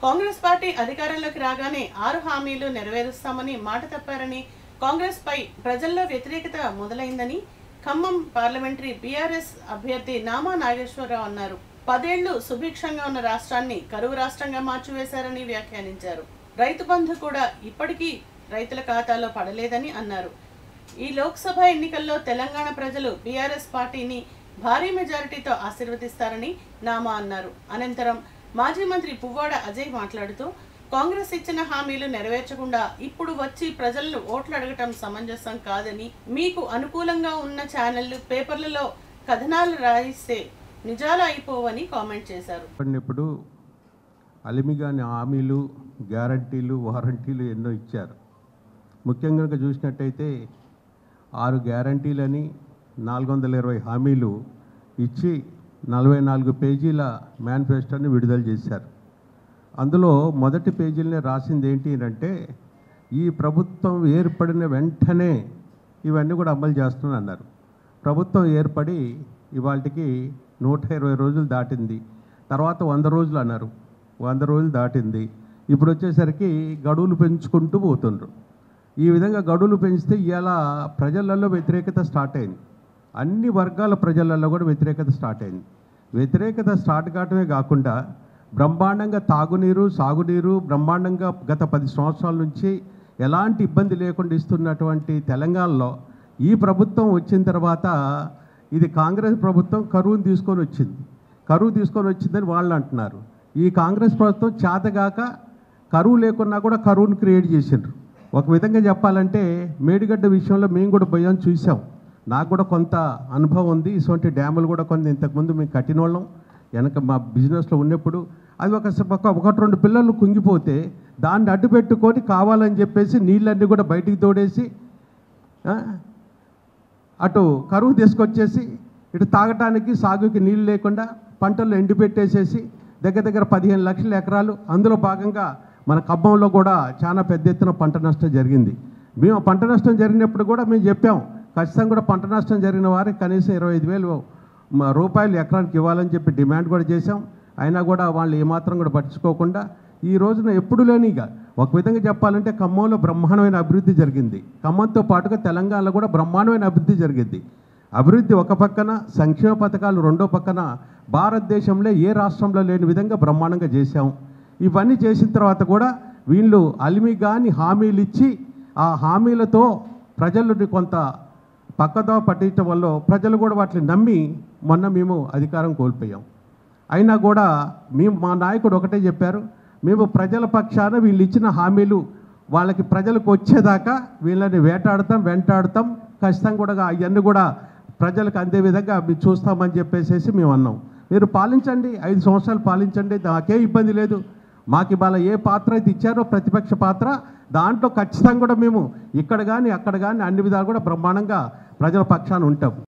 Congress party అధికారంలోకి రాగానే ఆరు హామీలు నెరవేరుస్తామని మాట తప్పారని కాంగ్రెస్ పై ప్రజల్లో వ్యతిరేకత మొదలైందని ఖమ్మం పార్లమెంటరీ బీఆర్ఎస్ అభ్యర్థి నామా నాగేశ్వరరావు అన్నారు పదేళ్లు సుభిక్షంగా ఉన్న రాష్ట్రాన్ని కరువు రాష్ట్రంగా మార్చివేశారని వ్యాఖ్యానించారు రైతు బంధు కూడా ఇప్పటికీ రైతుల ఖాతాలో పడలేదని అన్నారు ఈ లోక్సభ ఎన్నికల్లో తెలంగాణ ప్రజలు బీఆర్ఎస్ పార్టీని భారీ మెజారిటీతో ఆశీర్వదిస్తారని నామా అన్నారు అనంతరం మాజీ మంత్రి పువ్వాడ అజయ్ మాట్లాడుతూ కాంగ్రెస్ ఇచ్చిన హామీలు నెరవేర్చకుండా ఇప్పుడు వచ్చి ప్రజలను ఓట్లు అడగటం సమంజసం కాదని మీకు అనుకూలంగా ఉన్న ఛానళ్లు పేపర్లలో కథనాలు రాయిస్తే నిజాలు అయిపోవని కామెంట్ చేశారు పడినప్పుడు అలిమిగాని హామీలు గ్యారంటీలు వారంటీలు ఎన్నో ఇచ్చారు ముఖ్యంగా కనుక చూసినట్టయితే ఆరు గ్యారంటీలని నాలుగు వందల ఇరవై హామీలు ఇచ్చి నలభై నాలుగు పేజీల మేనిఫెస్టోని విడుదల చేశారు అందులో మొదటి పేజీలనే రాసింది ఏంటి అంటే ఈ ప్రభుత్వం ఏర్పడిన వెంటనే ఇవన్నీ కూడా అమలు చేస్తున్నాను అన్నారు ప్రభుత్వం ఏర్పడి ఇవాళకి నూట ఇరవై రోజులు దాటింది తర్వాత వంద రోజులు అన్నారు వంద రోజులు దాటింది ఇప్పుడు వచ్చేసరికి గడువులు పెంచుకుంటూ పోతుండ్రు ఈ విధంగా గడువులు పెంచితే ఇలా ప్రజలలో వ్యతిరేకత స్టార్ట్ అయింది అన్ని వర్గాల ప్రజలలో కూడా వ్యతిరేకత స్టార్ట్ అయింది వ్యతిరేకత స్టార్ట్ కావటమే కాకుండా బ్రహ్మాండంగా తాగునీరు సాగునీరు బ్రహ్మాండంగా గత పది సంవత్సరాల నుంచి ఎలాంటి ఇబ్బంది లేకుండా ఇస్తున్నటువంటి తెలంగాణలో ఈ ప్రభుత్వం వచ్చిన తర్వాత ఇది కాంగ్రెస్ ప్రభుత్వం కరువును తీసుకొని వచ్చింది కరువు తీసుకొని వచ్చిందని వాళ్ళు అంటున్నారు ఈ కాంగ్రెస్ ప్రభుత్వం చేతగాక కరువు లేకున్నా కూడా కరువును క్రియేట్ చేసిండ్రు ఒక విధంగా చెప్పాలంటే మేడిగడ్డ విషయంలో మేము కూడా భయం చూసాం నాకు కూడా కొంత అనుభవం ఉంది ఇటువంటి డ్యాములు కూడా కొన్ని ఇంతకుముందు మేము కట్టినోళ్ళం వెనక మా బిజినెస్లో ఉన్నప్పుడు అది ఒక ఒక ఒకటి రెండు పిల్లలు కుంగిపోతే దాన్ని అడ్డు పెట్టుకొని కావాలని చెప్పేసి నీళ్ళన్నీ కూడా బయటికి తోడేసి ఆ, అటు కరువు తీసుకొచ్చేసి ఇటు తాగటానికి సాగుకి నీళ్ళు లేకుండా పంటలు ఎండిపెట్టేసేసి దగ్గర దగ్గర పదిహేను లక్షల ఎకరాలు అందులో భాగంగా మన ఖమ్మంలో కూడా చాలా పెద్ద ఎత్తున పంట నష్టం జరిగింది మేము ఆ పంట నష్టం జరిగినప్పుడు కూడా మేము చెప్పాం ఖచ్చితంగా కూడా పంట నష్టం జరిగిన వారికి కనీసం ఇరవై ఐదు వేలు మ- రూపాయలు ఎకరానికి ఇవ్వాలని చెప్పి డిమాండ్ కూడా చేశాం అయినా కూడా వాళ్ళు ఏమాత్రం కూడా పట్టించుకోకుండా ఈ రోజున ఎప్పుడు లేనిగా ఒక విధంగా చెప్పాలంటే ఖమ్మంలో బ్రహ్మాండమైన అభివృద్ధి జరిగింది ఖమ్మంతో పాటుగా తెలంగాణలో కూడా బ్రహ్మాండమైన అభివృద్ధి జరిగింది అభివృద్ధి ఒక పక్కన సంక్షేమ పథకాలు రెండో పక్కన భారతదేశంలో ఏ రాష్ట్రంలో లేని విధంగా బ్రహ్మాండంగా చేశాం ఇవన్నీ చేసిన తర్వాత కూడా వీళ్ళు అలిమి కాని హామీలు ఇచ్చి ఆ హామీలతో ప్రజలని కొంత పక్కదో పట్టించడం వల్ల ప్రజలు కూడా వాటిని నమ్మి మొన్న మేము అధికారం కోల్పోయాం అయినా కూడా మేము మా నాయకుడు ఒకటే చెప్పారు మేము ప్రజల పక్షాన వీళ్ళు ఇచ్చిన హామీలు వాళ్ళకి ప్రజలకు వచ్చేదాకా వీళ్ళని వేటాడతాం వెంటాడతాం ఖచ్చితంగా కూడా అవన్నీ కూడా ప్రజలకు అందే విధంగా మేము చూస్తామని చెప్పేసి మేము అన్నాం మీరు పాలించండి ఐదు సంవత్సరాలు పాలించండి నాకే ఇబ్బంది లేదు మాకు ఇవాళ ఏ పాత్ర అయితే ఇచ్చారో ప్రతిపక్ష పాత్ర దాంట్లో ఖచ్చితంగా కూడా మేము ఇక్కడ కానీ అక్కడ కానీ అన్ని విధాలు కూడా బ్రహ్మాండంగా ప్రజల పక్షాన ఉంటాం